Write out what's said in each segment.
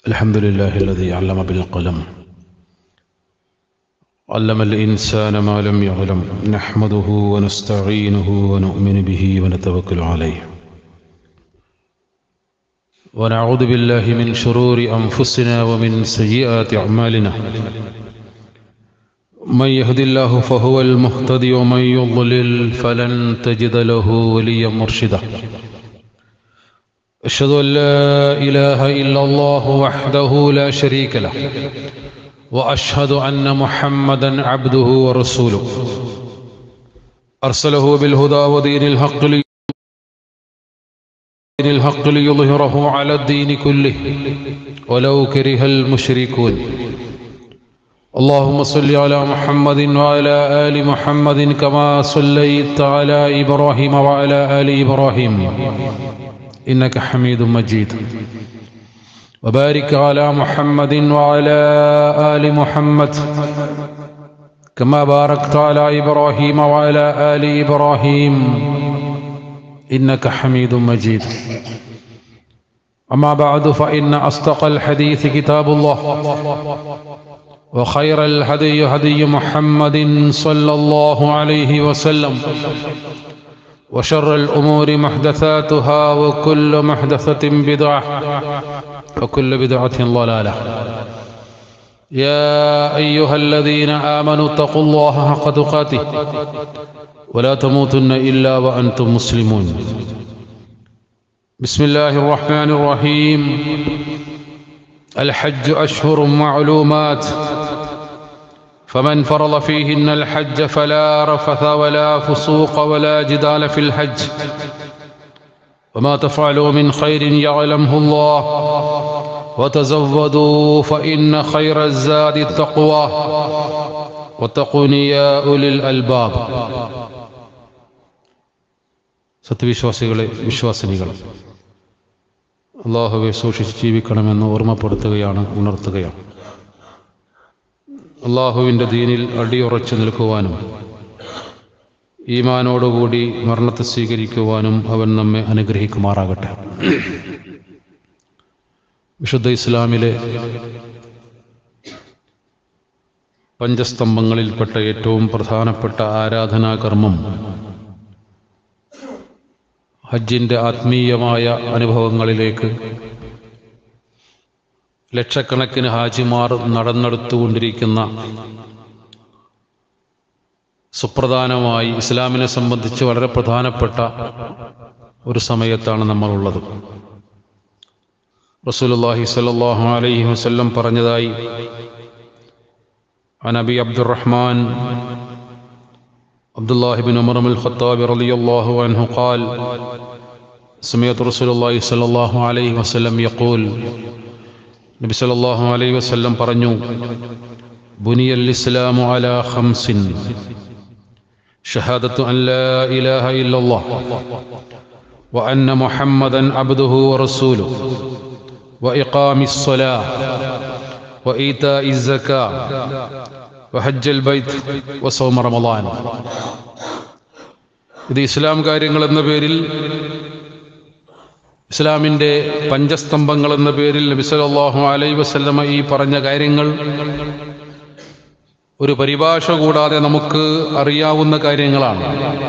الحمد لله الذي علم بالقلم علم الإنسان ما لم يعلم نحمده ونستعينه ونؤمن به ونتوكل عليه ونعوذ بالله من شرور أنفسنا ومن سيئات أعمالنا من يهد الله فهو المهتدي ومن يضلل فلن تجد له وليا مرشدا أشهد أن لا إله إلا الله وحده لا شريك له وأشهد أن محمدا عبده ورسوله أرسله بالهدى ودين الحق لي دين الحق ليظهره على الدين كله ولو كره المشركون اللهم صل على محمد وعلى آل محمد كما صليت على إبراهيم وعلى آل إبراهيم إنك حميد مجيد وبارك على محمد وعلى آل محمد كما باركت على إبراهيم وعلى آل إبراهيم إنك حميد مجيد أما بعد فإن أصدق الحديث كتاب الله وخير الهدي هدي محمد صلى الله عليه وسلم وشر الأمور محدثاتها وكل محدثة بدعة وكل بدعة ضلالة يا أيها الذين آمنوا اتقوا الله حق تقاته ولا تموتن إلا وأنتم مسلمون بسم الله الرحمن الرحيم الحج أشهر معلومات فمن فرض فيهن الحج فلا رفث ولا فسوق ولا جدال في الحج وما تفعلوا من خير يعلمه الله وتزودوا فإن خير الزاد التقوى واتقون يا أولي الألباب സത്യവിശ്വാസികളെ വിശ്വാസിനികൾ അള്ളാഹുവെ സൂക്ഷിച്ച് ജീവിക്കണമെന്ന് ഓർമ്മപ്പെടുത്തുകയാണ് ഉണർത്തുകയാണ് അള്ളാഹുവിൻ്റെ ദീനിൽ അടിയുറച്ചു നിൽക്കുവാനും ഈമാനോടുകൂടി മരണത്തെ സ്വീകരിക്കുവാനും അവൻ നമ്മെ അനുഗ്രഹിക്കുമാറാകട്ടെ വിശുദ്ധ ഇസ്ലാമിലെ പഞ്ചസ്തംഭങ്ങളിൽപ്പെട്ട ഏറ്റവും പ്രധാനപ്പെട്ട ആരാധനാകർമ്മം ഹജ്ജിൻ്റെ ആത്മീയമായ അനുഭവങ്ങളിലേക്ക് ലക്ഷക്കണക്കിന് ഹാജിമാർ നടന്നെടുത്തുകൊണ്ടിരിക്കുന്ന സുപ്രധാനമായി ഇസ്ലാമിനെ സംബന്ധിച്ച് വളരെ പ്രധാനപ്പെട്ട ഒരു സമയത്താണ് നമ്മളുള്ളത് റസൂലുള്ളാഹി സ്വല്ലല്ലാഹു അലൈഹി വസല്ലം പറഞ്ഞതായി അനബി അബ്ദുറഹ്മാൻ عبد الله بن عمر بن الخطاب رضي الله عنه قال سمعت رسول الله صلى الله عليه وسلم يقول നബി സല്ലല്ലാഹു അലൈഹി വസല്ലം പറഞ്ഞു ബുനിയൽ ഇസ്ലാമു അലാ ഖംസിൻ ഷഹാദത്തു അൻ ലാ ഇലാഹ ഇല്ലല്ലാഹ് وأن محمدا عبده ورسوله وإقام الصلاة وإيتاء الزكاة وحج البيت وصوم رمضان ഇത് ഇസ്ലാം കാര്യങ്ങൾ എന്ന പേരിൽ ഇസ്ലാമിൻ്റെ പഞ്ചസ്തംഭങ്ങൾ എന്ന പേരിൽ നബി സല്ലല്ലാഹു അലൈഹി വസല്ലമ ഈ പറഞ്ഞ കാര്യങ്ങൾ ഒരു പരിഭാഷ കൂടാതെ നമുക്ക് അറിയാവുന്ന കാര്യങ്ങളാണ്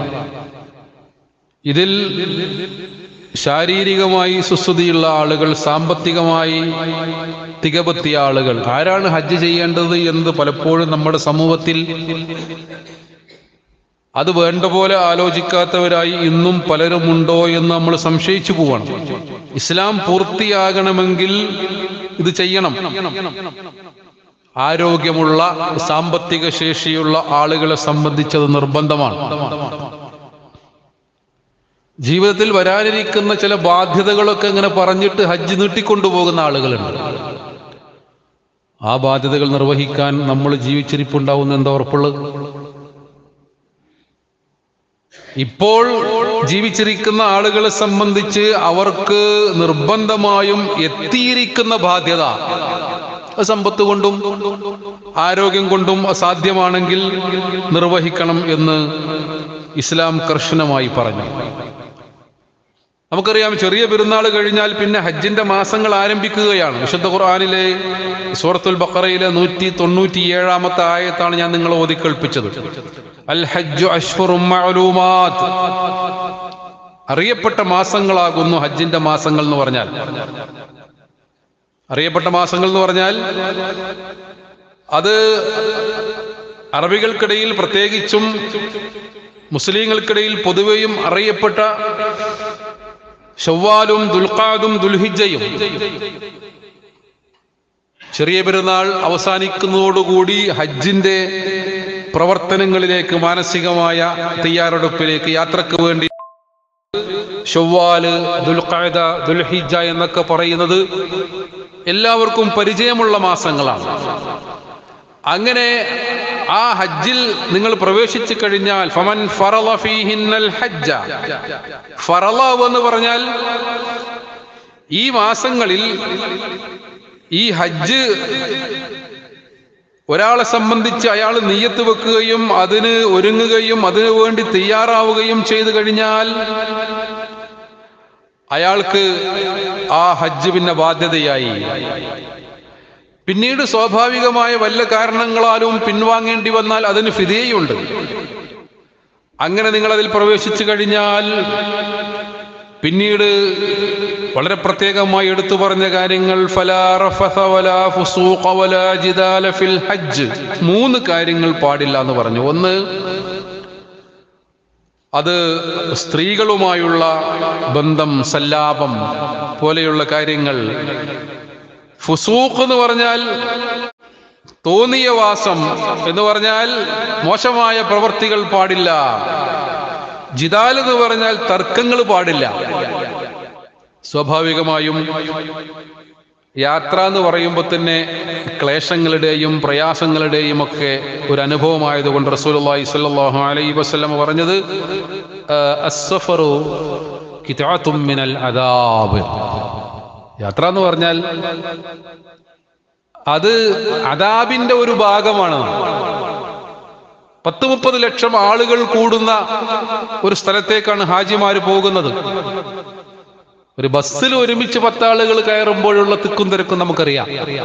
ഇതിൽ ശാരീരികമായി സുസ്ഥിതിയുള്ള ആളുകൾ സാമ്പത്തികമായി തികപെത്തിയ ആളുകൾ ആരാണ് ഹജ്ജ് ചെയ്യേണ്ടത് എന്ന് പലപ്പോഴും നമ്മുടെ സമൂഹത്തിൽ അത് വേണ്ട പോലെ ആലോചിക്കാത്തവരായി ഇന്നും പലരുമുണ്ടോ എന്ന് നമ്മൾ സംശയിച്ചു പോവാണ് ഇസ്ലാം പൂർത്തിയാകണമെങ്കിൽ ഇത് ചെയ്യണം ആരോഗ്യമുള്ള സാമ്പത്തിക ശേഷിയുള്ള ആളുകളെ സംബന്ധിച്ചത് നിർബന്ധമാണ് ജീവിതത്തിൽ വരാനിരിക്കുന്ന ചില ബാധ്യതകളൊക്കെ ഇങ്ങനെ പറഞ്ഞിട്ട് ഹജ്ജ് നീട്ടിക്കൊണ്ടുപോകുന്ന ആളുകളുണ്ട് ആ ബാധ്യതകൾ നിർവഹിക്കാൻ നമ്മൾ ജീവിച്ചിരിപ്പുണ്ടാവുന്ന എന്താ ഉറപ്പുള്ളത് ഇപ്പോൾ ജീവിച്ചിരിക്കുന്ന ആളുകളെ സംബന്ധിച്ച് അവർക്ക് നിർബന്ധമായും എത്തിയിരിക്കുന്ന ബാധ്യത സമ്പത്ത് കൊണ്ടും ആരോഗ്യം കൊണ്ടും അസാധ്യമാണെങ്കിൽ നിർവഹിക്കണം എന്ന് ഇസ്ലാം കർശനമായി പറഞ്ഞു നമുക്കറിയാം ചെറിയ പെരുന്നാൾ കഴിഞ്ഞാൽ പിന്നെ ഹജ്ജിന്റെ മാസങ്ങൾ ആരംഭിക്കുകയാണ് വിശുദ്ധ ഖുർആാനിലെ സൂറത്തുൽ ബക്കറയിലെ നൂറ്റി തൊണ്ണൂറ്റി ഏഴാമത്തെ ആയത്താണ് ഞാൻ നിങ്ങളെ ഓതി കേൾപ്പിച്ചത് അൽ ഹജ്ജു അഷ്ഹുറും മഅലൂമാത്ത് അറിയപ്പെട്ട മാസങ്ങളാകുന്നു ഹജ്ജിന്റെ മാസങ്ങൾ എന്ന് പറഞ്ഞാൽ അറിയപ്പെട്ട മാസങ്ങൾ എന്ന് പറഞ്ഞാൽ അത് അറബികൾക്കിടയിൽ പ്രത്യേകിച്ചും മുസ്ലിങ്ങൾക്കിടയിൽ പൊതുവെയും അറിയപ്പെട്ട ഷവ്വാലും ദുൽഖാദും ദുൽഹിജയും ചെറിയ പെരുന്നാൾ അവസാനിക്കുന്നതോടുകൂടി ഹജ്ജിന്റെ പ്രവർത്തനങ്ങളിലേക്ക് മാനസികമായ തയ്യാറെടുപ്പിലേക്ക് യാത്രക്ക് വേണ്ടി ഷവ്വാല് ദുൽഖാദ ദുൽഹിജ എന്നൊക്കെ പറയുന്നത് എല്ലാവർക്കും പരിചയമുള്ള മാസങ്ങളാണ് അങ്ങനെ ആ ഹജ്ജിൽ നിങ്ങൾ പ്രവേശിച്ചു കഴിഞ്ഞാൽ ഫമൻ ഫറള ഫീഹിന്നൽ ഹജ്ജ ഫറള എന്ന് പറഞ്ഞാൽ ഈ മാസങ്ങളിൽ ഈ ഹജ്ജ് ഒരാളെ സംബന്ധിച്ച് അയാൾ നീയത്ത് വെക്കുകയും അതിന് ഒരുങ്ങുകയും അതിനു വേണ്ടി തയ്യാറാവുകയും ചെയ്തു കഴിഞ്ഞാൽ അയാൾക്ക് ആ ഹജ്ജ് പിന്നെ ബാധ്യതയായി പിന്നീട് സ്വാഭാവികമായ വല്ല കാരണങ്ങളാലും പിൻവാങ്ങേണ്ടി വന്നാൽ അതിന് ഫിതയുണ്ട് അങ്ങനെ നിങ്ങൾ അതിൽ പ്രവേശിച്ചു കഴിഞ്ഞാൽ പിന്നീട് വളരെ പ്രത്യേകമായി എടുത്തു പറഞ്ഞ കാര്യങ്ങൾ ഫലാ റഫസ വലാ ഫുസൂഖ വലാ ജിദാല ഫിൽ ഹജ്ജ് മൂന്ന് കാര്യങ്ങൾ പാടില്ല എന്ന് പറഞ്ഞു ഒന്ന് അത് സ്ത്രീകളുമായുള്ള ബന്ധം സല്ലാപം പോലെയുള്ള കാര്യങ്ങൾ ഫുസൂഖ് എന്ന് പറഞ്ഞാൽ തോന്നിയ വാസം എന്ന് പറഞ്ഞാൽ മോശമായ പ്രവർത്തികൾ പാടില്ല ജിദാൽ എന്ന് പറഞ്ഞാൽ തർക്കങ്ങൾ പാടില്ല സ്വാഭാവികമായും യാത്ര എന്ന് പറയുമ്പോൾ തന്നെ ക്ലേശങ്ങളുടെയും പ്രയാസങ്ങളുടെയും ഒക്കെ ഒരു അനുഭവമായതുകൊണ്ട് റസൂലുള്ളാഹി സ്വല്ലല്ലാഹു അലൈഹി വസല്ലം പറഞ്ഞത് അസ്സഫറു കിതാത്തും മിനൽ അദാബ് യാത്ര എന്ന് പറഞ്ഞാൽ അത് അദാബിന്റെ ഒരു ഭാഗമാണ് പത്ത് മുപ്പത് ലക്ഷം ആളുകൾ കൂടുന്ന ഒരു സ്ഥലത്തേക്കാണ് ഹാജിമാര് പോകുന്നത് ഒരു ബസ്സിൽ ഒരുമിച്ച് പത്താളുകൾ കയറുമ്പോഴുള്ള തിക്കും തിരക്കും നമുക്കറിയാം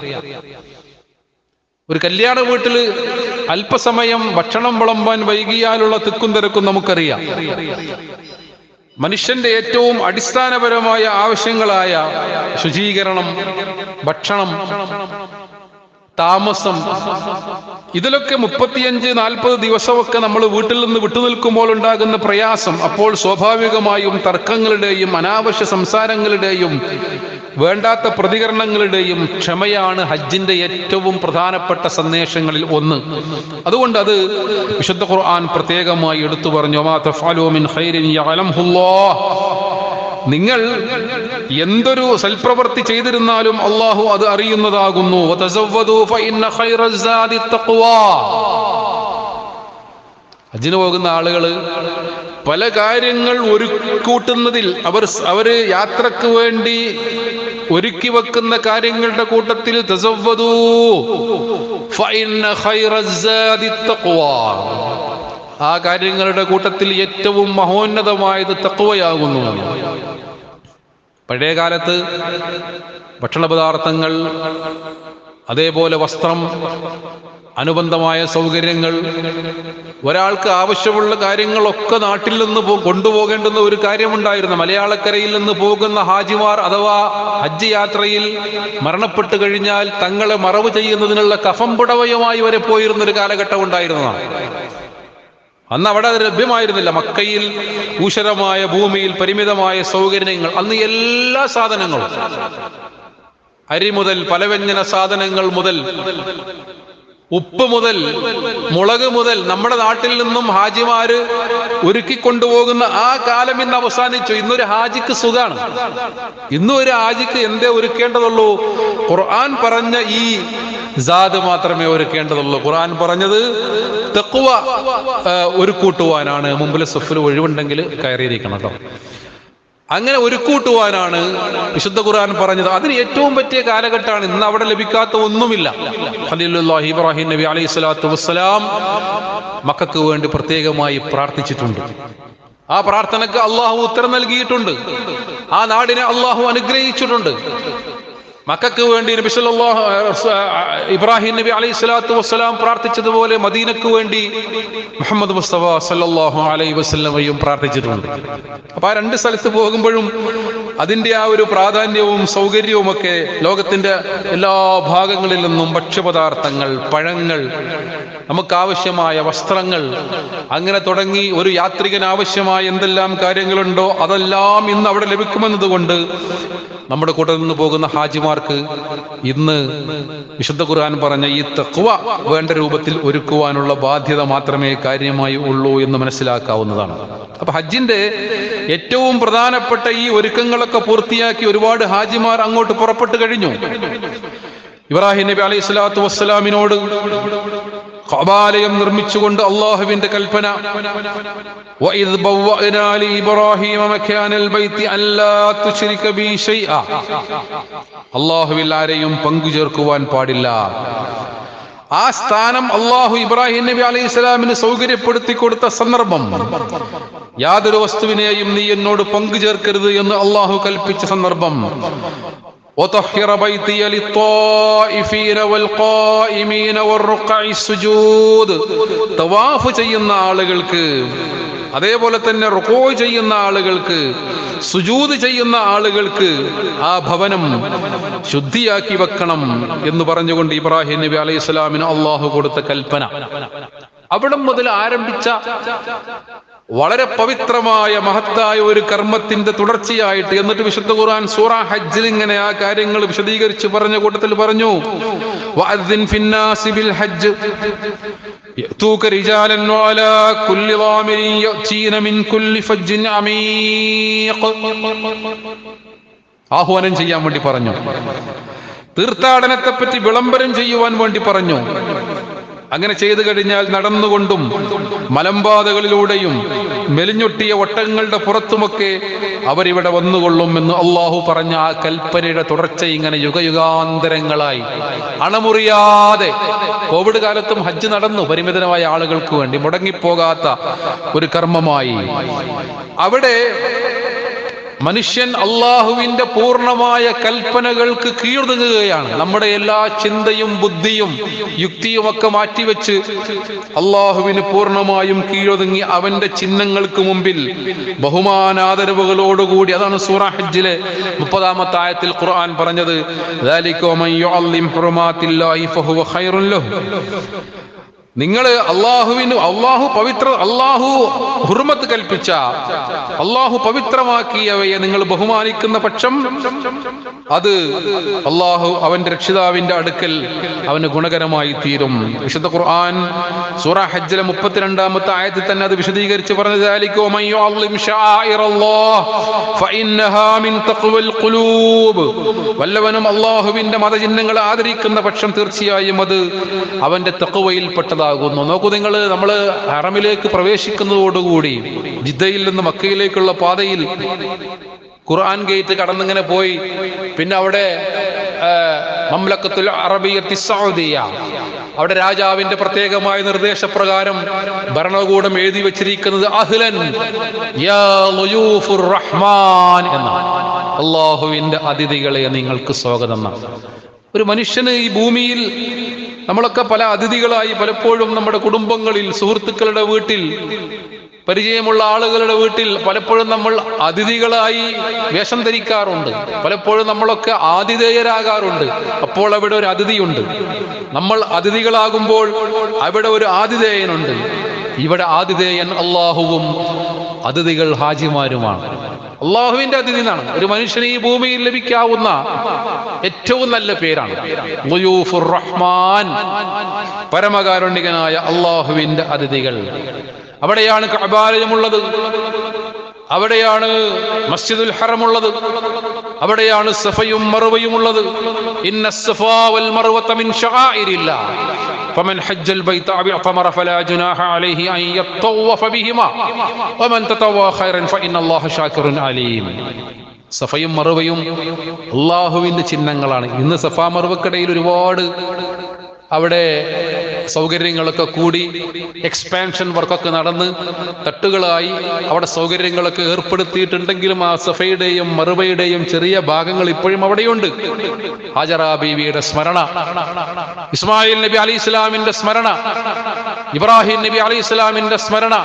ഒരു കല്യാണ വീട്ടിൽ അല്പസമയം ഭക്ഷണം വിളമ്പാൻ വൈകിയാലുള്ള തിക്കും തിരക്കും നമുക്കറിയാം മനുഷ്യന്റെ ഏറ്റവും അടിസ്ഥാനപരമായ ആവശ്യങ്ങളായ ശുചീകരണം ഭക്ഷണം താമസം ഇതിലൊക്കെ മുപ്പത്തിയഞ്ച് നാൽപ്പത് ദിവസമൊക്കെ നമ്മൾ വീട്ടിൽ നിന്ന് വിട്ടുനിൽക്കുമ്പോൾ ഉണ്ടാകുന്ന പ്രയാസം അപ്പോൾ സ്വാഭാവികമായും തർക്കങ്ങളുടെയും അനാവശ്യ സംസാരങ്ങളുടെയും വേണ്ടാത്ത പ്രതികരണങ്ങളുടെയും ക്ഷമയാണ് ഹജ്ജിന്റെ ഏറ്റവും പ്രധാനപ്പെട്ട സന്ദേശങ്ങളിൽ ഒന്ന് അതുകൊണ്ട് അത് വിശുദ്ധ ഖുർആൻ പ്രത്യേകമായി എടുത്തു പറഞ്ഞു "വമാ തഫ്അലൂ മിൻ ഖൈരിൻ യഅലംഹുല്ലാഹ്." നിങ്ങൾ എന്തൊരു സൽപ്രവൃത്തി ചെയ്തിരുന്നാലും അള്ളാഹു അത് അറിയുന്നതാകുന്നു വതസവ്വദൂ ഫഇന്ന ഖൈറസ്സാദി തഖ്വാ. ഹജ്ജിന് പോകുന്ന ആളുകൾ പല കാര്യങ്ങൾ ഒരുക്കൂട്ടുന്നതിൽ അവർ അവര് യാത്രക്ക് വേണ്ടി ഒരുക്കി വെക്കുന്ന കാര്യങ്ങളുടെ കൂട്ടത്തിൽ തസവ്വദൂ ഫഇന്ന ഖൈറസ്സാദി തഖ്വാ. ആ കാര്യങ്ങളുടെ കൂട്ടത്തിൽ ഏറ്റവും മഹോന്നതമായത് തക്വയാകുന്നു പഴയ കാലത്ത് ഭക്ഷണ പദാർത്ഥങ്ങൾ അതേപോലെ വസ്ത്രം അനുബന്ധമായ സൗകര്യങ്ങൾ ഒരാൾക്ക് ആവശ്യമുള്ള കാര്യങ്ങളൊക്കെ നാട്ടിൽ നിന്ന് പോ- കൊണ്ടുപോകേണ്ടുന്ന ഒരു കാര്യമുണ്ടായിരുന്നു മലയാളക്കരയിൽ നിന്ന് പോകുന്ന ഹാജിമാർ അഥവാ ഹജ്ജ് യാത്രയിൽ മരണപ്പെട്ടു കഴിഞ്ഞാൽ തങ്ങളെ മറവ് ചെയ്യുന്നതിനുള്ള കഫം പുടവയുമായി വരെ പോയിരുന്ന ഒരു കാലഘട്ടം ഉണ്ടായിരുന്നതാണ് അന്ന് അവിടെ അത് ലഭ്യമായിരുന്നില്ല മക്കയിൽ ഊഷരമായ ഭൂമിയിൽ പരിമിതമായ സൗകര്യങ്ങൾ അന്ന് എല്ലാ സാധനങ്ങളും അരി മുതൽ പലവ്യഞ്ജന സാധനങ്ങൾ മുതൽ ഉപ്പ് മുതൽ മുളക് മുതൽ നമ്മുടെ നാട്ടിൽ നിന്നും ഹാജിമാര് ഒരുക്കിക്കൊണ്ടുപോകുന്ന ആ കാലം ഇന്ന് അവസാനിച്ചു ഇന്നൊരു ഹാജിക്ക് സുഖാണ് ഇന്നും ഒരു ഹാജിക്ക് എന്തേ ഒരുക്കേണ്ടതുള്ളൂ ഖുർആൻ പറഞ്ഞ ഈ ജാദ് മാത്രമേ ഒരുക്കേണ്ടതുള്ളൂ ഖുർആൻ പറഞ്ഞത് തെക്കുവ ഒരു കൂട്ടുവാനാണ് മുമ്പിൽ സഫിൽ ഒഴിവുണ്ടെങ്കിൽ കയറിയിരിക്കണം കേട്ടോ അങ്ങനെ ഒരുക്കൂട്ടുവാനാണ് വിശുദ്ധ ഖുർആൻ പറഞ്ഞത് അതിന് ഏറ്റവും പറ്റിയ കാലഘട്ടമാണ് ഇന്ന് അവിടെ ലഭിക്കാത്ത ഒന്നുമില്ല ഖലീലുല്ലാഹി ഇബ്രാഹിം നബി അലൈഹി സ്വലാത്തു വസ്സലാം മക്കൾക്ക് വേണ്ടി പ്രത്യേകമായി പ്രാർത്ഥിച്ചിട്ടുണ്ട് ആ പ്രാർത്ഥനക്ക് അള്ളാഹു ഉത്തരം നൽകിയിട്ടുണ്ട് ആ നാടിനെ അള്ളാഹു അനുഗ്രഹിച്ചിട്ടുണ്ട് മക്കൾക്ക് വേണ്ടി നബി സല്ലല്ലാഹു ഇബ്രാഹിം നബി അലൈഹി സ്വലാത്തു വസ്സലാം പ്രാർത്ഥിച്ചതുപോലെ മദീനക്ക് വേണ്ടി മുഹമ്മദ് മുസ്തഫ സല്ലല്ലാഹു അലൈഹി വസല്ലമയും പ്രാർത്ഥിച്ചിട്ടുണ്ട് അപ്പൊ ആ രണ്ട് സ്ഥലത്ത് പോകുമ്പോഴും അതിന്റെ ആ ഒരു പ്രാധാന്യവും സൗകര്യവും ഒക്കെ ലോകത്തിന്റെ എല്ലാ ഭാഗങ്ങളിൽ നിന്നും ഭക്ഷ്യപദാർത്ഥങ്ങൾ പഴങ്ങൾ നമുക്ക് ആവശ്യമായ വസ്ത്രങ്ങൾ അങ്ങനെ തുടങ്ങി ഒരു യാത്രികന് ആവശ്യമായ എന്തെല്ലാം കാര്യങ്ങളുണ്ടോ അതെല്ലാം ഇന്ന് അവിടെ ലഭിക്കുമെന്നതുകൊണ്ട് നമ്മുടെ കൂട്ടത്തിൽ നിന്ന് പോകുന്ന ഹാജിമാർക്ക് ഇന്ന് വിശുദ്ധ ഖുർആൻ പറഞ്ഞ ഈ തക്വ വേണ്ട രൂപത്തിൽ ഒരുക്കുവാനുള്ള ബാധ്യത മാത്രമേ കാര്യമായി ഉള്ളൂ എന്ന് മനസ്സിലാക്കാവുന്നതാണ് അപ്പൊ ഹജ്ജിന്റെ ഏറ്റവും പ്രധാനപ്പെട്ട ഈ ഒരുക്കങ്ങളൊക്കെ പൂർത്തിയാക്കി ഒരുപാട് ഹാജിമാർ അങ്ങോട്ട് പുറപ്പെട്ടു കഴിഞ്ഞു ഇബ്രാഹിം നബി അലൈഹി സ്വലാത്തു വസ്സലാമിനോട് കബാലയം നിർമ്മിച്ചുകൊണ്ട് അള്ളാഹുവിന്റെ കൽപ്പന وَإِذْ بَوَّأْنَا لِإِبْرَاهِيمَ مَكَانَ الْبَيْتِ أَلَّا تُشْرِكَ بِي شَيْئًا അള്ളാഹുവിൽ ആരെയും പങ്കു ചേർക്കുവാൻ പാടില്ല ആ സ്ഥാനം അള്ളാഹു ഇബ്രാഹിം നബി അലൈഹി സ്വലാമിന് സൗകര്യപ്പെടുത്തി കൊടുത്ത സന്ദർഭം യാതൊരു വസ്തുവിനെയും നീ എന്നോട് പങ്കു ചേർക്കരുത് എന്ന് അള്ളാഹു കൽപ്പിച്ച സന്ദർഭം وطهر بيتي للطائفين والقائمين والركع السجود തവാഫ് ചെയ്യുന്ന ആളുകൾക്ക് അതേപോലെ തന്നെ റുക്കോ ചെയ്യുന്ന ആളുകൾക്ക് സുജൂത് ചെയ്യുന്ന ആളുകൾക്ക് ആ ഭവനം ശുദ്ധിയാക്കി വെക്കണം എന്ന് പറഞ്ഞുകൊണ്ട് ഇബ്രാഹിം നബി അലൈഹി സ്വലാമിന് അള്ളാഹു കൊടുത്ത കൽപ്പന അവിടം മുതൽ ആരംഭിച്ച വളരെ പവിത്രമായ മഹത്തായ ഒരു കർമ്മത്തിന്റെ തുടർച്ചയായിട്ട് എന്നിട്ട് വിശുദ്ധ ഖുർആൻ സൂറ ഹജ്ജിൽ ഇങ്ങനെ ആ കാര്യങ്ങൾ വിശദീകരിച്ച് പറഞ്ഞ കൂട്ടത്തിൽ പറഞ്ഞു വഅദ്ദിൻ ഫിന്നാസി ബിൽ ഹജ്ജ് يأتوك رجالا وعلى كل ضامر يأتين من كل فج عميق ആഹ്വാനം ചെയ്യാൻ വേണ്ടി പറഞ്ഞു തീർത്ഥാടനത്തെ പറ്റി വിളംബരം ചെയ്യുവാൻ വേണ്ടി പറഞ്ഞു അങ്ങനെ ചെയ്തു കഴിഞ്ഞാൽ നടന്നുകൊണ്ടും മലമ്പാതകളിലൂടെയും മെലിഞ്ഞൊട്ടിയ ഒട്ടങ്ങളുടെ പുറത്തുമൊക്കെ അവരിവിടെ വന്നുകൊള്ളും എന്ന് അള്ളാഹു പറഞ്ഞ ആ കൽപ്പനയുടെ തുടർച്ച ഇങ്ങനെ യുഗയുഗാന്തരങ്ങളായി അണമുറിയാതെ കോവിഡ് കാലത്തും ഹജ്ജ് നടന്നു പരിമിതമായ ആളുകൾക്ക് വേണ്ടി മുടങ്ങിപ്പോകാത്ത ഒരു കർമ്മമായി അവിടെ മനുഷ്യൻ അള്ളാഹുവിന്റെ പൂർണ്ണമായ കൽപ്പനകൾക്ക് കീഴ്തുങ്ങുകയാണ് നമ്മുടെ എല്ലാ ചിന്തയും ബുദ്ധിയും യുക്തിയും ഒക്കെ മാറ്റിവെച്ച് അള്ളാഹുവിന് പൂർണ്ണമായും കീഴൊതുങ്ങി അവന്റെ ചിഹ്നങ്ങൾക്ക് മുമ്പിൽ ബഹുമാനാദരവുകളോടുകൂടി അതാണ് സൂറ ഹജ്ജിലെ മുപ്പതാമത്തെ ആയത്തിൽ ഖുർആൻ പറഞ്ഞത് ذَلِكَ وَمَنْ يُعَظِّمْ حُرُمَاتِ اللَّهِ فَهُوَ خَيْرٌ لَهُ നിങ്ങൾ അള്ളാഹുവിന് അള്ളാഹു പവിത്ര അള്ളാഹു ഹുർമത്ത് കൽപ്പിച്ച അള്ളാഹു പവിത്രമാക്കിയവയെ നിങ്ങൾ ബഹുമാനിക്കുന്ന പക്ഷം അത് അള്ളാഹു അവന്റെ രക്ഷിതാവിന്റെ അടുക്കൽ അവന് ഗുണകരമായി തീരും വിശുദ്ധ ഖുർആൻ സൂറ ഹജ്ജിലെ മുപ്പത്തിരണ്ടാമത്തെ ആയത്തിൽ തന്നെ അത് വിശദീകരിച്ച് പറഞ്ഞത് ذلك ومن يعظم شعائر الله فإنها من تقوى القلوب വല്ലവനും അള്ളാഹുവിന്റെ മതചിഹ്നങ്ങൾ ആദരിക്കുന്ന പക്ഷം തീർച്ചയായും അത് അവന്റെ തക്കവയിൽപ്പെട്ടതാകുന്നു നോക്കൂ നിങ്ങൾ നമ്മൾ ഹറമിലേക്ക് പ്രവേശിക്കുന്നതോടുകൂടി ജിദ്ദയിൽ നിന്ന് മക്കയിലേക്കുള്ള പാതയിൽ ഖുർആൻ ഗേറ്റ് കടന്നിങ്ങനെ പോയി പിന്നെ അവിടെ ആ, മംലക്കത്തുൽ അറബിയത്തി സൗദിയ അവിടെ രാജാവിന്റെ പ്രത്യേകമായ നിർദ്ദേശപ്രകാരം ഭരണകൂടം എഴുതി വെച്ചിരിക്കുന്നത് അഹ്ലൻ യാ ളുയൂഫുർ റഹ്മാൻ എന്നാണ് അള്ളാഹുവിന്റെ അതിഥികളെ നിങ്ങൾക്ക് സ്വാഗതം എന്നാണ് ഒരു മനുഷ്യന് ഈ ഭൂമിയിൽ നമ്മളൊക്കെ പല അതിഥികളായി പലപ്പോഴും നമ്മുടെ കുടുംബങ്ങളിൽ സുഹൃത്തുക്കളുടെ വീട്ടിൽ പരിചയമുള്ള ആളുകളുടെ വീട്ടിൽ പലപ്പോഴും നമ്മൾ അതിഥികളായി വേഷം ധരിക്കാറുണ്ട് പലപ്പോഴും നമ്മളൊക്കെ ആതിഥേയരാകാറുണ്ട് അപ്പോൾ അവിടെ ഒരു അതിഥിയുണ്ട് നമ്മൾ അതിഥികളാകുമ്പോൾ അവിടെ ഒരു ആതിഥേയനുണ്ട് ഇവിടെ ആതിഥേയൻ അള്ളാഹുവും അതിഥികൾ ഹാജിമാരുമാണ് അള്ളാഹുവിന്റെ അതിഥി എന്നാണ് ഒരു മനുഷ്യന് ഈ ഭൂമിയിൽ ലഭിക്കാവുന്ന ഏറ്റവും നല്ല പേരാണ് ളുയൂഫുർ റഹ്മാൻ പരമകാരുണികനായ അള്ളാഹുവിന്റെ അതിഥികൾ അവിടെയാണ് കബാലയമുള്ളത് അവിടെയാണ് മസ്ജിദുൽ ഹറമുള്ളത് അവിടെയാണ് സഫയും മറുവയും ഉള്ളത് ഇന്ന സഫാ വൽ മറുവത മിൻ ശആഇരില്ലാ فمن حج البيت أو اعتمر فلا جناح عليه أن يطوف بهما ومن تطوع خيرا فإن الله شاكر عليم സഫയും മറുവയും അള്ളാഹുവിന്റെ ചിഹ്നങ്ങളാണ് ഇന്ന് സഫാ മറുവക്കിടയിൽ ഒരുപാട് അവിടെ സൗകര്യങ്ങളൊക്കെ കൂടി എക്സ്പാൻഷൻ വർക്കൊക്കെ നടന്ന് തട്ടുകളായി അവിടെ സൗകര്യങ്ങളൊക്കെ ഏർപ്പെടുത്തിയിട്ടുണ്ടെങ്കിലും ആ സഫയുടെയും മറുബയുടെയും ചെറിയ ഭാഗങ്ങൾ ഇപ്പോഴും അവിടെയുണ്ട് ഹാജറ ബീവിയുടെ സ്മരണ ഇസ്മായിൽ നബി അലി ഇസ്ലാമിന്റെ സ്മരണ ഇബ്രാഹിം നബി അലി ഇസ്ലാമിന്റെ സ്മരണ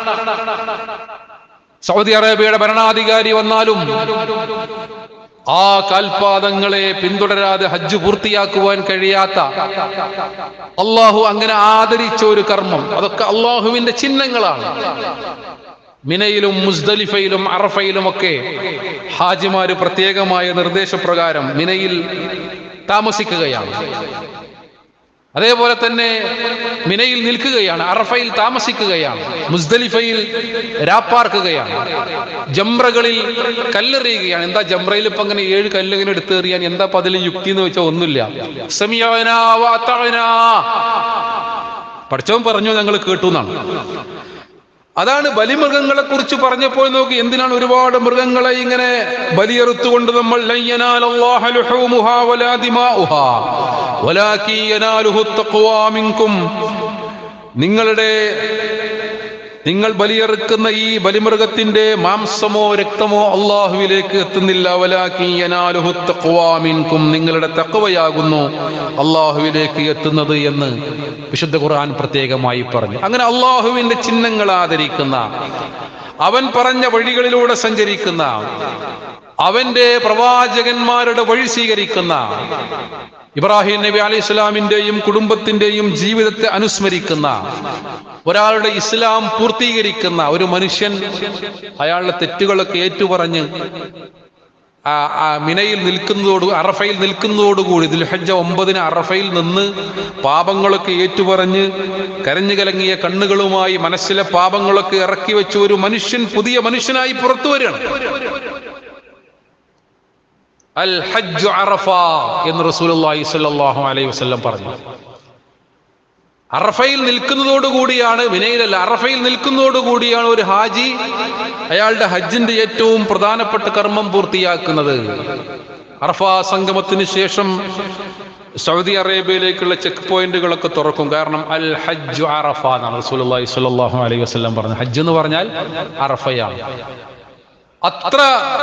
സൗദി അറേബ്യയുടെ ഭരണാധികാരി വന്നാലും ആ കാൽപാദങ്ങളെ പിന്തുടരാതെ ഹജ്ജ് പൂർത്തിയാക്കുവാൻ കഴിയാത്ത അള്ളാഹു അങ്ങനെ ആദരിച്ച ഒരു കർമ്മം അതൊക്കെ അള്ളാഹുവിന്റെ ചിഹ്നങ്ങളാണ് മിനയിലും മുസ്ദലിഫയിലും അറഫയിലും ഒക്കെ ഹാജിമാര് പ്രത്യേകമായ നിർദ്ദേശപ്രകാരം മിനയിൽ താമസിക്കുകയാണ് അതേപോലെ തന്നെ മിനയിൽ നിൽക്കുകയാണ് അറഫയിൽ താമസിക്കുകയാണ് മുസ്ദലിഫയിൽ രാപ്പാർക്കുകയാണ് ജംറകളിൽ കല്ലെറിയുകയാണ് എന്താ ജംറയിൽ ഇപ്പൊ അങ്ങനെ ഏഴ് കല്ലിങ്ങനെ എടുത്തെറിയാൻ എന്താ അപ്പൊ അതിൽ യുക്തി എന്ന് വെച്ചാൽ ഒന്നുമില്ല സമീഅനാ വഅതഅനാ. പഠിച്ചവൻ പറഞ്ഞു ഞങ്ങൾ കേട്ടു എന്നാണ് അതാണ് ബലിമൃഗങ്ങളെ കുറിച്ച് പറഞ്ഞപ്പോൾ നോക്കി എന്തിനാണ് ഒരുപാട് മൃഗങ്ങളെ ഇങ്ങനെ ബലിയെറുത്തുകൊണ്ട് നമ്മൾ ലൻ യനാലല്ലാഹ ലുഹൂമുഹാ വലാ ദിമാഉഹാ വലാകിൻ യനാലുഹു തഖ്വാ മിൻകും നിങ്ങളുടെ നിങ്ങൾ ബലിയെറുക്കുന്ന ഈ ബലിമൃഗത്തിന്റെ മാംസമോ രക്തമോ അള്ളാഹുവിലേക്ക് എത്തുന്നില്ല വലാകിൻ യനാലുഹു തഖ്വാ മിൻകും നിങ്ങളുടെ തഖ്വയാകുന്നു അള്ളാഹുവിലേക്ക് എത്തുന്നത് എന്ന് വിശുദ്ധ ഖുർആൻ പ്രത്യേകമായി പറഞ്ഞു അങ്ങനെ അള്ളാഹുവിന്റെ ചിഹ്നങ്ങൾ ആദരിക്കുന്ന അവൻ പറഞ്ഞ വഴികളിലൂടെ സഞ്ചരിക്കുന്ന അവന്റെ പ്രവാചകന്മാരുടെ വഴി സ്വീകരിക്കുന്ന ഇബ്രാഹിം നബി അലൈഹി ഇസ്ലാമിന്റെയും കുടുംബത്തിന്റെയും ജീവിതത്തെ അനുസ്മരിക്കുന്ന ഒരാളുടെ ഇസ്ലാം പൂർത്തീകരിക്കുന്ന ഒരു മനുഷ്യൻ അയാളുടെ തെറ്റുകളൊക്കെ ഏറ്റുപറഞ്ഞ് ആ ആ മിനയിൽ നിൽക്കുന്നതോട് അറഫയിൽ നിൽക്കുന്നതോടുകൂടി ദുൽഹജ്ജ ഒമ്പതിന് അറഫയിൽ നിന്ന് പാപങ്ങളൊക്കെ ഏറ്റുപറഞ്ഞ് കരഞ്ഞു കലങ്ങിയ കണ്ണുകളുമായി മനസ്സിലെ പാപങ്ങളൊക്കെ ഇറക്കി വെച്ച ഒരു മനുഷ്യൻ പുതിയ മനുഷ്യനായി പുറത്തു വരികയാണ് അൽ ഹജ്ജ് അറഫ എന്ന് റസൂലുള്ളാഹി സ്വല്ലല്ലാഹു അലൈഹി വസല്ലം പറഞ്ഞു അറഫയിൽ നിൽക്കുന്നതോടുകൂടിയാണ് വിനയിലല്ല അറഫയിൽ നിൽക്കുന്നതോടുകൂടിയാണ് ഒരു ഹാജി അയാളുടെ ഹജ്ജിന്റെ ഏറ്റവും പ്രധാനപ്പെട്ട കർമ്മം പൂർത്തിയാക്കുന്നത് അറഫ സംഗമത്തിന് ശേഷം സൗദി അറേബ്യയിലേക്കുള്ള ചെക്ക് പോയിന്റുകളൊക്കെ തുറക്കും കാരണം അൽ ഹജ്ജ് അറഫ എന്നാണ് റസൂലുള്ളാഹി സ്വല്ലല്ലാഹു അലൈഹി വസല്ലം പറഞ്ഞത് ഹജ്ജ് എന്ന് പറഞ്ഞാൽ അറഫയാണ് അത്ര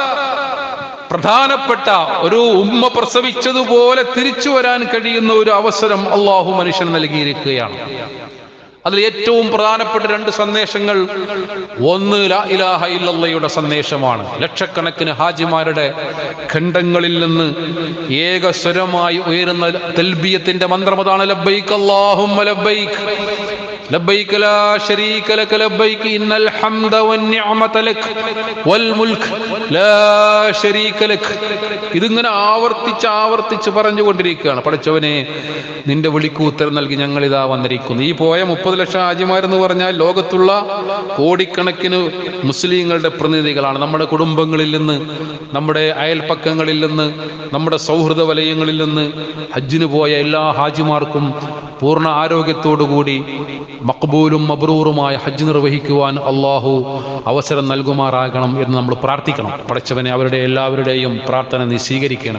പ്രധാനപ്പെട്ട ഒരു ഉമ്മ പ്രസവിച്ചതുപോലെ തിരിച്ചു വരാൻ കഴിയുന്ന ഒരു അവസരം അള്ളാഹു മനുഷ്യന് നൽകിയിരിക്കുകയാണ് അതിൽ ഏറ്റവും പ്രധാനപ്പെട്ട രണ്ട് സന്ദേശങ്ങൾ ഒന്ന് ലാ ഇലാഹ ഇല്ലല്ലയുടെ സന്ദേശമാണ് ലക്ഷക്കണക്കിന് ഹാജിമാരുടെ ഖണ്ഡങ്ങളിൽ നിന്ന് ഏകസ്വരമായി ഉയരുന്ന തൽബിയത്തിന്റെ മന്ത്രം അതാണ് ലബ്ബൈക്ക് അല്ലാഹുമ്മ ലബ്ബൈക്ക് لبيك لا شريك لك لبيك إن الحمد والنعمة لك والملك لا شريك لك ഇതിങ്ങനെ ആവർത്തിച്ച് ആവർത്തിച്ച് പറഞ്ഞുകൊണ്ടിരിക്കുകയാണ് പഠിച്ചവനെ നിന്റെ വിളിക്ക് ഉത്തരം നൽകി ഞങ്ങൾ ഇതാ വന്നിരിക്കുന്നു ഈ പോയ മുപ്പത് ലക്ഷം ഹാജിമാരെന്ന് പറഞ്ഞാൽ ലോകത്തുള്ള കോടിക്കണക്കിന് മുസ്ലിങ്ങളുടെ പ്രതിനിധികളാണ് നമ്മുടെ കുടുംബങ്ങളിൽ നിന്ന് നമ്മുടെ അയൽപ്പക്കങ്ങളിൽ നിന്ന് നമ്മുടെ സൗഹൃദ വലയങ്ങളിൽ നിന്ന് ഹജ്ജിന് പോയ എല്ലാ ഹാജിമാർക്കും പൂർണ്ണ ആരോഗ്യത്തോടുകൂടി മക്ബൂലും മബ്രൂറുമായ ഹജ്ജ് നിർവഹിക്കുവാൻ അള്ളാഹു അവസരം നൽകുമാറാകണം എന്ന് നമ്മൾ പ്രാർത്ഥിക്കണം പടച്ചവനെ അവരുടെ എല്ലാവരുടെയും പ്രാർത്ഥന നീ സ്വീകരിക്കണം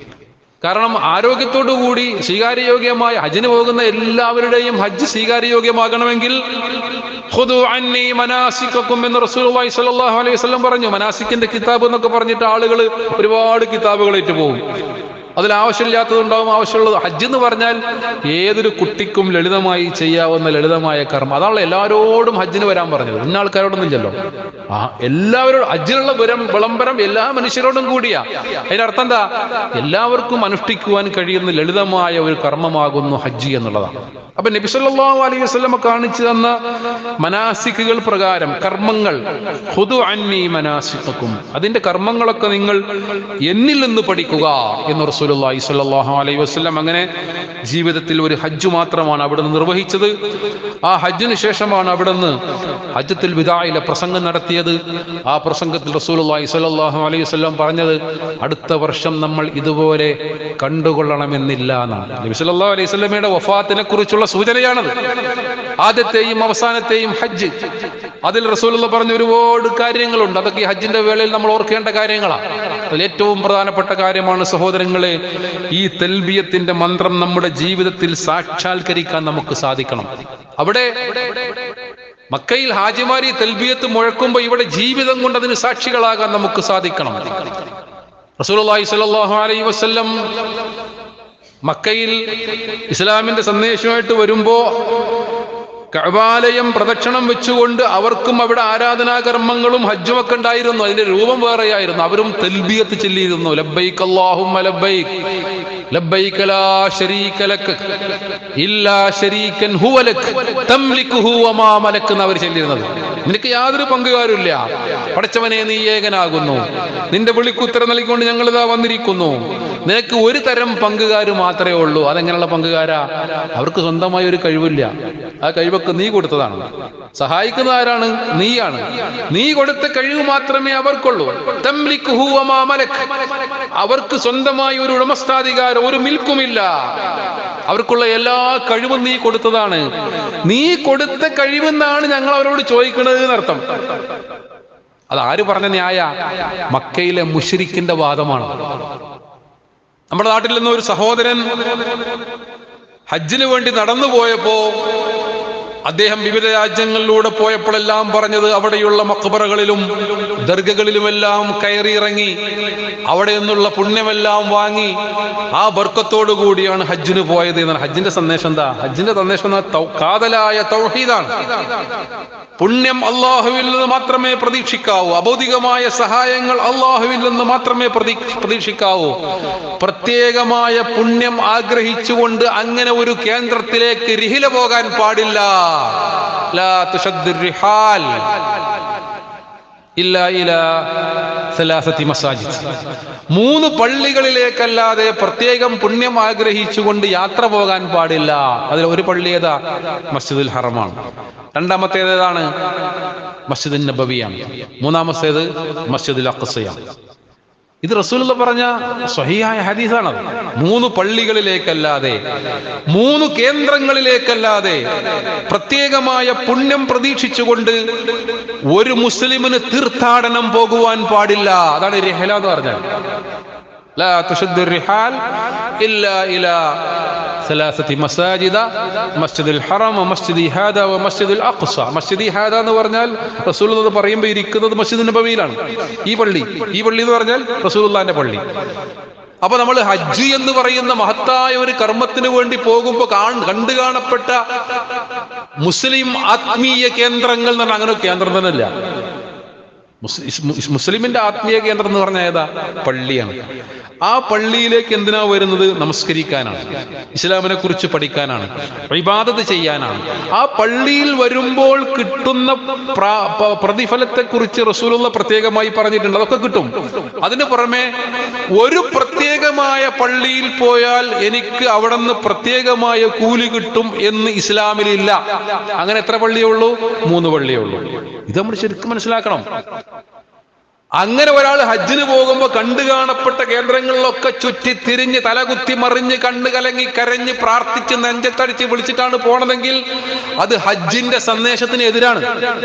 കാരണം ആരോഗ്യത്തോടുകൂടി സ്വീകാര്യയോഗ്യമായ ഹജ്ജിന് പോകുന്ന എല്ലാവരുടെയും ഹജ്ജ് സ്വീകാര്യയോഗ്യമാകണമെങ്കിൽ ഖുദു അന്നി മനാസിക്കും എന്ന് റസൂലുള്ളാഹി സ്വല്ലല്ലാഹു അലൈഹി വസല്ലം പറഞ്ഞു മനാസിക്കിന്റെ കിതാബ് എന്നൊക്കെ പറഞ്ഞിട്ട് ആളുകൾ ഒരുപാട് കിതാബുകളേറ്റ് പോകും അതിൽ ആവശ്യമില്ലാത്തതുണ്ടാവും ആവശ്യമുള്ളത് ഹജ്ജ് എന്ന് പറഞ്ഞാൽ ഏതൊരു കുട്ടിക്കും ലളിതമായി ചെയ്യാവുന്ന ലളിതമായ കർമ്മം അതാണല്ലോ എല്ലാവരോടും ഹജ്ജിന് വരാൻ പറഞ്ഞത് ഇന്ന ആൾക്കാരോടൊന്നും ചെല്ലോ ആ എല്ലാവരോടും ഹജ്ജിനുള്ള വിരം വിളംബരം എല്ലാ മനുഷ്യരോടും കൂടിയാ അതിന്റെ അർത്ഥം എന്താ എല്ലാവർക്കും അനുഷ്ഠിക്കുവാൻ കഴിയുന്ന ലളിതമായ ഒരു കർമ്മമാകുന്നു ഹജ്ജ് എന്നുള്ളതാണ് അപ്പൊ നബി സല്ലല്ലാഹു അലൈഹി വസല്ലമ കാണിച്ചു തന്ന മനാസിക്കുകൾ പ്രകാരം കർമ്മങ്ങൾ ഹുദു അന്നി മനാസിക്കും അതിന്റെ കർമ്മങ്ങളൊക്കെ നിങ്ങൾ എന്നിൽ നിന്ന് പഠിക്കുക എന്ന് റസൂലുള്ളാഹി സ്വല്ലല്ലാഹു അലൈഹി വസല്ലം അങ്ങനെ ജീവിതത്തിൽ ഒരു ഹജ്ജ് മാത്രമാണ് അവിടുന്ന് നിർവഹിച്ചത് ആ ഹജ്ജിന് ശേഷമാണ് അവിടുന്ന് ഹജ്ജത്തിൽ വിദായിലെ പ്രസംഗം നടത്തിയത് ആ പ്രസംഗത്തിൽ റസൂലുള്ളാഹി സ്വല്ലല്ലാഹു അലൈഹി വസല്ലം പറഞ്ഞത് അടുത്ത വർഷം നമ്മൾ ഇതുപോലെ കണ്ടുകൊള്ളണമെന്നില്ല എന്നാണ് നബി സല്ലല്ലാഹു അലൈഹി വസല്ലമയുടെ വഫാത്തിനെ കുറിച്ചുള്ള സൂചനയാണത് ആദ്യത്തെയും അവസാനത്തെയും ഹജ്ജ് അതിൽ റസൂലുള്ള പറഞ്ഞ ഒരുപാട് കാര്യങ്ങളുണ്ട് അതൊക്കെ ഈ ഹജ്ജിന്റെ വേളയിൽ നമ്മൾ ഓർക്കേണ്ട കാര്യങ്ങളാണ് അതിൽ ഏറ്റവും പ്രധാനപ്പെട്ട കാര്യമാണ് സഹോദരങ്ങളെ ഈ തെൽബിയത്തിന്റെ മന്ത്രം നമ്മുടെ ജീവിതത്തിൽ സാക്ഷാത്കരിക്കാൻ നമുക്ക് സാധിക്കണം അവിടെ മക്കയിൽ ഹാജിമാരി തെൽബിയത്ത് മുഴക്കുമ്പോൾ ഇവിടെ ജീവിതം കൊണ്ട് അതിന് സാക്ഷികളാകാൻ നമുക്ക് സാധിക്കണം റസൂലുള്ളാഹി സ്വല്ലല്ലാഹു അലൈഹി വസല്ലം മക്കയിൽ ഇസ്ലാമിന്റെ സന്ദേശമായിട്ട് വരുമ്പോ കഅബാലയം പ്രദക്ഷിണം വെച്ചുകൊണ്ട് അവർക്കും അവിടെ ആരാധനാകർമ്മങ്ങളും ഹജ്ജും ഒക്കെ ഉണ്ടായിരുന്നു അതിന്റെ രൂപം വേറെയായിരുന്നു അവരും തെൽബിയത്ത് ചെല്ലിയിരുന്നു ലബ്ബൈക് അല്ലാഹുമ്മ ലബ്ബൈക് ലബ്ബൈക ലാ ശരീക ലക് ഇല്ലാ ശരീകൻ ഹുവ ലക് തംലികുഹു വമാ മലക് എന്ന് അവർ ചൊല്ലിയിരുന്നത് നിനക്ക് യാതൊരു പങ്കുകാരുമില്ല പടച്ചവനെ നീ ഏകനാകുന്നു നിന്റെ വിളിക്ക് ഉത്തരം നൽകിക്കൊണ്ട് ഞങ്ങൾ ഇതാ വന്നിരിക്കുന്നു നിനക്ക് ഒരു തരം പങ്കുകാർ മാത്രമേ ഉള്ളൂ അതെങ്ങനെയുള്ള പങ്കുകാരാ അവർക്ക് സ്വന്തമായി ഒരു കഴിവില്ല ആ കഴിവൊക്കെ നീ കൊടുത്തതാണ് സഹായിക്കുന്ന ആരാണ് നീയാണ് നീ കൊടുത്ത കഴിവ് മാത്രമേ അവർക്കുള്ളൂ തംലിക്കുഹു വമാ മലക്. അവർക്ക് സ്വന്തമായി ഒരു ഉടമസ്ഥാധികാരം ഒരു മിൽക്കുമില്ല അവർക്കുള്ള എല്ലാ കഴിവും നീ കൊടുത്തതാണ് നീ കൊടുത്ത കഴിവെന്നാണ് ഞങ്ങൾ അവരോട് ചോദിക്കുന്നത് എന്നർത്ഥം അത് ആര് പറഞ്ഞ ന്യായ മക്കയിലെ മുഷിരിക്കിന്റെ വാദമാണ് നമ്മുടെ നാട്ടിൽ നിന്ന് ഒരു സഹോദരൻ ഹജ്ജിന് വേണ്ടി നടന്നു പോയപ്പോ അദ്ദേഹം വിവിധ രാജ്യങ്ങളിലൂടെ പോയപ്പോഴെല്ലാം പറഞ്ഞത് അവിടെയുള്ള മക്ബറകളിലും ദർഗകളിലുമെല്ലാം കയറിയിറങ്ങി അവിടെ നിന്നുള്ള പുണ്യമെല്ലാം വാങ്ങി ആ ബർക്കത്തോടു കൂടിയാണ് ഹജ്ജിന് പോയത് എന്നാണ് ഹജ്ജിന്റെ സന്ദേശം എന്താ ഹജ്ജിന്റെ സന്ദേശം എന്താ? തൗ- കാതലായ തൗഹീദാണ് പുണ്യം അള്ളാഹുവിൽ നിന്ന് മാത്രമേ പ്രതീക്ഷിക്കാവൂ അബൗദികമായ സഹായങ്ങൾ അള്ളാഹുവിൽ നിന്ന് മാത്രമേ പ്രതീ പ്രതീക്ഷിക്കാവൂ പ്രത്യേകമായ പുണ്യം ആഗ്രഹിച്ചുകൊണ്ട് അങ്ങനെ ഒരു കേന്ദ്രത്തിലേക്ക് രിഹില പോകാൻ പാടില്ല ലാ തുഷദ്ദു റിഹാൽ ഇല്ല ഇല സലാസത്തി മസാജിദ് മൂന്ന് പള്ളികളിലേക്കല്ലാതെ പ്രത്യേകം പുണ്യം ആഗ്രഹിച്ചുകൊണ്ട് യാത്ര പോകാൻ പാടില്ല അതിൽ ഒരു പള്ളി ഏതാ മസ്ജിദുൽ ഹറമാണ് രണ്ടാമത്തേത് ഏതാണ് മസ്ജിദുൽ നബവിയാണ് മൂന്നാമത്തേത് മസ്ജിദുൽ അഖസയാണ് ഇത് റസൂലുള്ള പറഞ്ഞ സ്വഹിയായ ഹദീസാണത് മൂന്ന് പള്ളികളിലേക്കല്ലാതെ മൂന്ന് കേന്ദ്രങ്ങളിലേക്കല്ലാതെ പ്രത്യേകമായ പുണ്യം പ്രതീക്ഷിച്ചുകൊണ്ട് ഒരു മുസ്ലിമിന് തീർത്ഥാടനം പോകുവാൻ പാടില്ല അതാണ് രഹല എന്ന് പറഞ്ഞാൽ لا تشد الرحال إلا إلى ثلاثة مساجد مسجد الحرم ومسجد هذا ومسجد الأقصى مسجد هذا എന്ന് പറഞ്ഞാൽ റസൂൽ എന്ന് പറയുമ്പോൾ ഇരിക്കുന്നത് മസ്ജിദ് നബവിയിലാണ് ഈ പള്ളി ഈ പള്ളി എന്ന് പറഞ്ഞാൽ റസൂലുള്ളാന്റെ പള്ളി അപ്പൊ നമ്മൾ ഹജ്ജ് എന്ന് പറയുന്ന മഹത്തായ ഒരു കർമ്മത്തിന് വേണ്ടി പോകുമ്പോൾ കാൺ- കണ്ടു കാണപ്പെട്ട മുസ്ലിം ആത്മീയ കേന്ദ്രങ്ങൾ എന്ന് പറഞ്ഞാൽ അങ്ങനെ ഒരു കേന്ദ്രം തന്നെ ഇല്ല മുസ്- ഇസ്- മുസ്- മുസ്ലിമിന്റെ ആത്മീയ കേന്ദ്രം എന്ന് പറഞ്ഞാൽ ഏതാ പള്ളിയാണ് ആ പള്ളിയിലേക്ക് എന്തിനാ വരുന്നത് നമസ്കരിക്കാനാണ് ഇസ്ലാമിനെ കുറിച്ച് പഠിക്കാനാണ് ഇബാദത്ത് ചെയ്യാനാണ് ആ പള്ളിയിൽ വരുമ്പോൾ കിട്ടുന്ന പ്ര- പ- പ്രതിഫലത്തെ കുറിച്ച് റസൂലുള്ള പ്രത്യേകമായി പറഞ്ഞിട്ടുണ്ട് അതൊക്കെ കിട്ടും അതിന് പുറമെ ഒരു പ്രത്യേകമായ പള്ളിയിൽ പോയാൽ എനിക്ക് അവിടെ നിന്ന് പ്രത്യേകമായ കൂലി കിട്ടും എന്ന് ഇസ്ലാമിലില്ല അങ്ങനെ എത്ര പള്ളിയേ ഉള്ളൂ മൂന്ന് പള്ളിയേ ഉള്ളൂ ഇത് നമ്മൾ ശരിക്കും മനസ്സിലാക്കണം അങ്ങനെ ഒരാൾ ഹജ്ജിന് പോകുമ്പോൾ കണ്ടു കാണപ്പെട്ട കേന്ദ്രങ്ങളിലൊക്കെ ചുറ്റി തിരിഞ്ഞ് തലകുത്തി മറിഞ്ഞ് കണ്ണു കലങ്ങി കരഞ്ഞ് പ്രാർത്ഥിച്ച് നെഞ്ചത്തടിച്ച് വിളിച്ചിട്ടാണ് പോണതെങ്കിൽ അത് ഹജ്ജിന്റെ സന്ദേശത്തിന് എതിരാണ്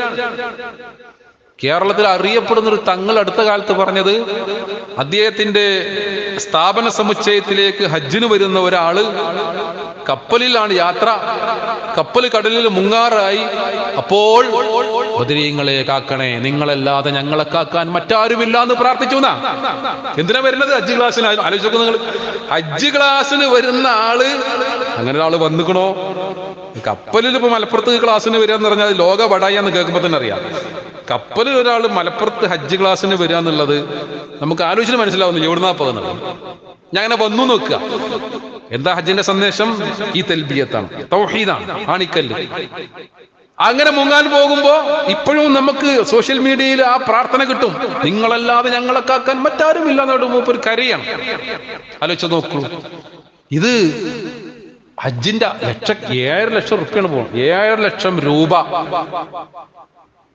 കേരളത്തിൽ അറിയപ്പെടുന്ന ഒരു തങ്ങൾ അടുത്ത കാലത്ത് പറഞ്ഞത് അദ്ദേഹത്തിന്റെ സ്ഥാപന സമുച്ചയത്തിലേക്ക് ഹജ്ജിന് വരുന്ന ഒരാള് കപ്പലിലാണ് യാത്ര കപ്പൽ കടലിൽ മുങ്ങാറായി അപ്പോൾ ബദരീങ്ങളെ കാക്കണേ നിങ്ങളല്ലാതെ ഞങ്ങളെ കാക്കാൻ മറ്റാരുമില്ല എന്ന് പ്രാർത്ഥിച്ചു എന്നാ എന്തിനാ വരുന്നത് ഹജ്ജ് ക്ലാസ്സിന് ആലോചിച്ചു നിങ്ങൾ ഹജ്ജ് ക്ലാസ്സിന് വരുന്ന ആള് അങ്ങനെ ഒരാള് വന്നിക്കണോ കപ്പലിൽ ഇപ്പൊ മലപ്പുറത്ത് ക്ലാസ്സിന് വരിക എന്ന് പറഞ്ഞാൽ ലോക ബടായി എന്ന് കേൾക്കുമ്പോൾ തന്നെ അറിയാം കപ്പലിൽ ഒരാൾ മലപ്പുറത്ത് ഹജ്ജ് ക്ലാസ്സിന് വരിക എന്നുള്ളത് നമുക്ക് ആലോചിച്ച് മനസ്സിലാവുന്നില്ല എവിടുന്നാ പോകുന്നത് ഞാൻ അങ്ങനെ വന്നു നോക്കുക എന്താ ഹജ്ജിന്റെ സന്ദേശം ഈ തെൽബിയത്താണ് തൗഹീദാണ് ആണിക്കല്ല് അങ്ങനെ മുങ്ങാൻ പോകുമ്പോ ഇപ്പോഴും നമുക്ക് സോഷ്യൽ മീഡിയയിൽ ആ പ്രാർത്ഥന കിട്ടും നിങ്ങളല്ലാതെ ഞങ്ങളെ കാക്കാൻ മറ്റാരും ഇല്ല എന്നോട് മൂപ്പർ കരയാണ് ആലോചിച്ച് നോക്കൂ ഇത് ഹജ്ജിന്റെ ലക്ഷ ഏഴര ലക്ഷം റുപ്യാണ് പോകും ഏഴര ലക്ഷം രൂപ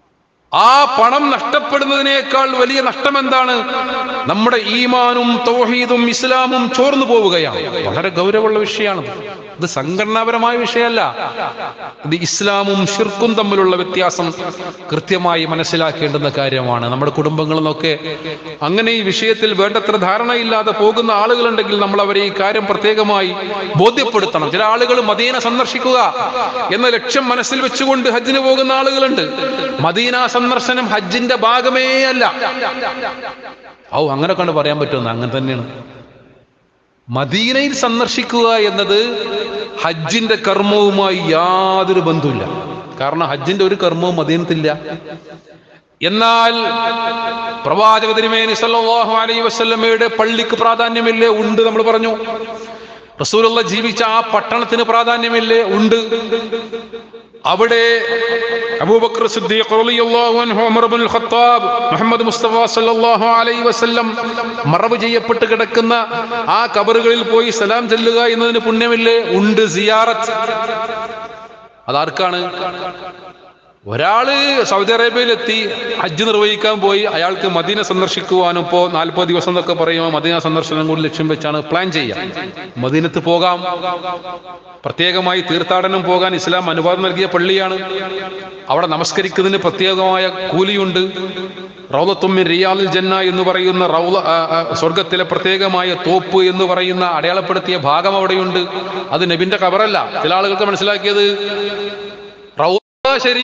ആ പണം നഷ്ടപ്പെടുന്നതിനേക്കാൾ വലിയ നഷ്ടം എന്താണ് നമ്മുടെ ഈമാനും തൗഹീദും ഇസ്ലാമും ചോർന്നു പോവുകയാണ് വളരെ ഗൗരവമുള്ള വിഷയമാണ് ഇത് സംഘടനാപരമായ വിഷയമല്ല ഇത് ഇസ്ലാമും ഷിർക്കും തമ്മിലുള്ള വ്യത്യാസം കൃത്യമായി മനസ്സിലാക്കേണ്ടുന്ന കാര്യമാണ് നമ്മുടെ കുടുംബങ്ങളിൽ നിന്നൊക്കെ അങ്ങനെ ഈ വിഷയത്തിൽ വേണ്ടത്ര ധാരണയില്ലാതെ പോകുന്ന ആളുകളുണ്ടെങ്കിൽ നമ്മൾ അവരെ ഈ കാര്യം പ്രത്യേകമായി ബോധ്യപ്പെടുത്തണം ചില ആളുകൾ മദീന സന്ദർശിക്കുക എന്ന ലക്ഷ്യം മനസ്സിൽ വെച്ചുകൊണ്ട് ഹജ്ജിന് പോകുന്ന ആളുകളുണ്ട് മദീന സന്ദർശനം ഹജ്ജിന്റെ ഭാഗമേ അല്ല ഔ അങ്ങനെ കണ്ട് പറയാൻ പറ്റുമെന്ന് അങ്ങനെ തന്നെയാണ് മദീനയിൽ സന്ദർശിക്കുക എന്നത് ഹജ്ജിന്റെ കർമ്മവുമായി യാതൊരു ബന്ധവുമില്ല കാരണം ഹജ്ജിന്റെ ഒരു കർമ്മവും മദീനത്തില്ല എന്നാൽ പ്രവാചക തിരുമേനി സല്ലല്ലാഹു അലൈഹി വസല്ലമയുടെ പള്ളിക്ക് പ്രാധാന്യമില്ലേ ഉണ്ട് നമ്മൾ പറഞ്ഞു റസൂലുള്ള ജീവിച്ച ആ പട്ടണത്തിന് പ്രാധാന്യമില്ലേ ഉണ്ട് അവിടെ അബൂബക്കർ സിദ്ദീഖ് റളിയല്ലാഹു അൻഹു Umar ibn al Khattab Muhammad Mustafa സല്ലല്ലാഹു അലൈഹി വസല്ലം മറവ് ചെയ്യപ്പെട്ട് കിടക്കുന്ന ആ കബറുകളിൽ പോയി സലാം ചെല്ലുക എന്നതിന് പുണ്യമില്ലേ ഉണ്ട് സിയാറത്ത് അതാർക്കാണ് ഒരാള് സൗദി അറേബ്യയിലെത്തി ഹജ്ജ് നിർവഹിക്കാൻ പോയി അയാൾക്ക് മദീന സന്ദർശിക്കുവാനും ഇപ്പോൾ നാൽപ്പത് ദിവസം എന്നൊക്കെ പറയുമ്പോൾ മദീന സന്ദർശനം കൂടി ലക്ഷ്യം വെച്ചാണ് പ്ലാൻ ചെയ്യുക മദീനത്ത് പോകാം പ്രത്യേകമായി തീർത്ഥാടനം പോകാൻ ഇസ്ലാം അനുവാദം നൽകിയ പള്ളിയാണ് അവിടെ നമസ്കരിക്കുന്നതിന് പ്രത്യേകമായ കൂലിയുണ്ട് റൗലത്തുമ്മിൻ റിയാലിൽ ജന്ന എന്ന് പറയുന്ന റൗല ആ, ആ, സ്വർഗത്തിലെ പ്രത്യേകമായ തോപ്പ് എന്ന് പറയുന്ന അടയാളപ്പെടുത്തിയ ഭാഗം അവിടെയുണ്ട് അത് നബിന്റെ കബറല്ല ചില ആളുകൾക്ക് മനസ്സിലാക്കിയത് റൗല ശരീഫ്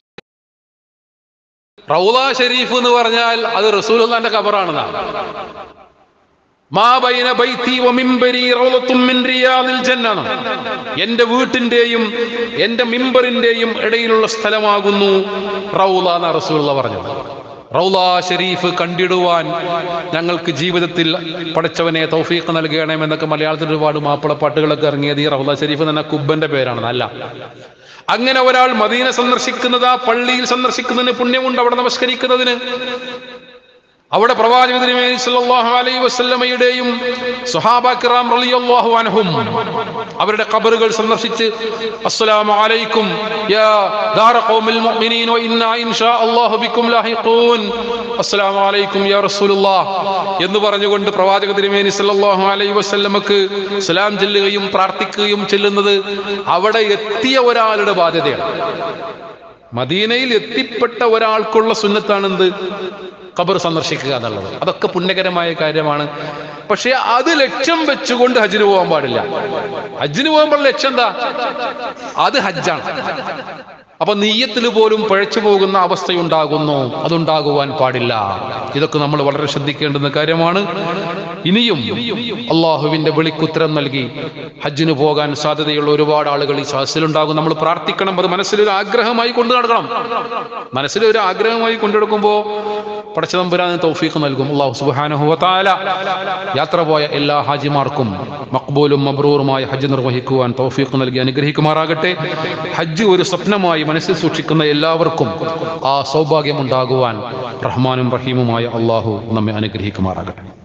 റൗല ഷരീഫ് എന്ന് പറഞ്ഞാൽ അത് റസൂലുള്ളാന്റെ കബറാണെന്നാണ് മാ ബൈന ബൈത്തി വ മിംബരി റൗളത്തും മിൻ റിയാദിൽ ജന്ന എന്റെ വീട്ടിന്റെയും എന്റെ മിമ്പറിന്റെയും ഇടയിലുള്ള സ്ഥലമാകുന്നു റൗല എന്ന റസൂലുള്ള പറഞ്ഞത് റൗല ഷരീഫ് കണ്ടിടുവാൻ ഞങ്ങൾക്ക് ജീവിതത്തിൽ പഠിച്ചവനെ തൗഫീഖ് നൽകണം എന്നൊക്കെ മലയാളത്തിൽ ഒരുപാട് മാപ്പിളപ്പാട്ടുകളൊക്കെ ഇറങ്ങിയത് ഈ റൗല ഷരീഫ് എന്ന കുബ്ബന്റെ പേരാണ് അല്ല അങ്ങനെ ഒരാൾ മദീന സന്ദർശിക്കുന്നത് ആ പള്ളിയിൽ സന്ദർശിക്കുന്നതിന് പുണ്യമുണ്ട് അവിടെ നമസ്കരിക്കുന്നതിന് അവിടെ പ്രവാചക തിരുമേനി സല്ലല്ലാഹു അലൈഹി വസല്ലമയുടെയും സ്വഹാബ കിറാം റളിയല്ലാഹു അൻഹും അവരുടെ ഖബറുകൾ സന്ദർശിച്ച് അസ്സലാമു അലൈക്കും യാ ദാറ ഖൗമിൽ മുഅ്മിനീൻ വ ഇന്നാ ഇൻഷാ അല്ലാഹു ബിക്കും ലാഹിഖൂൻ അസ്സലാമു അലൈക്കും യാ റസൂലുള്ളാഹ് എന്ന് പറഞ്ഞുകൊണ്ട് പ്രവാചക തിരുമേനി സല്ലല്ലാഹു അലൈഹി വസല്ലമക്ക് സലാം ചെല്ലുകയും പ്രാർത്ഥിക്കുകയും ചെല്ലുന്നത് അവിടെ എത്തിയ ഒരാളുടെ ബാധ്യതയാണ് മദീനയിൽ എത്തിപ്പെട്ട ഒരാൾക്കുള്ള സുന്നത്താണെന്ത് ഖബർ സന്ദർശിക്കുക എന്നുള്ളത് അതൊക്കെ പുണ്യകരമായ കാര്യമാണ് പക്ഷെ അത് ലക്ഷ്യം വെച്ചുകൊണ്ട് ഹജ്ജിന് പോകാൻ പാടില്ല ഹജ്ജിന് പോകുമ്പോൾ ലക്ഷ്യം എന്താ അത് ഹജ്ജാണ് അപ്പൊ നീയത്തിൽ പോലും പഴച്ചു പോകുന്ന അവസ്ഥയുണ്ടാകുന്നു അതുണ്ടാകുവാൻ പാടില്ല ഇതൊക്കെ നമ്മൾ വളരെ ശ്രദ്ധിക്കേണ്ടുന്ന കാര്യമാണ് ഇനിയും അള്ളാഹുവിന്റെ വിളിക്കുത്തരം നൽകി ഹജ്ജിന് പോകാൻ സാധ്യതയുള്ള ഒരുപാട് ആളുകൾ ഈ സഹസിലുണ്ടാകും നമ്മൾ പ്രാർത്ഥിക്കണം അത് മനസ്സിലൊരു ആഗ്രഹമായി കൊണ്ടു നടക്കണം മനസ്സിലൊരു ആഗ്രഹമായി കൊണ്ടെടുക്കുമ്പോൾ പടച്ചതമ്പുരാന് തൗഫീഖ് നൽകും അള്ളാഹു സുബാനുഹുവത്താല യാത്ര പോയ എല്ലാ ഹാജിമാർക്കും മക്ബൂലും മബ്രൂറുമായ ഹജ്ജ് നിർവഹിക്കുവാൻ തൗഫീഖ് നൽകി അനുഗ്രഹിക്കുമാറാകട്ടെ ഹജ്ജ് ഒരു സ്വപ്നമായി മനസ്സിൽ സൂക്ഷിക്കുന്ന എല്ലാവർക്കും ആ സൗഭാഗ്യം ഉണ്ടാകുവാൻ റഹ്മാനും റഹീമുമായ അള്ളാഹു നമ്മെ അനുഗ്രഹിക്കുമാറാകട്ടെ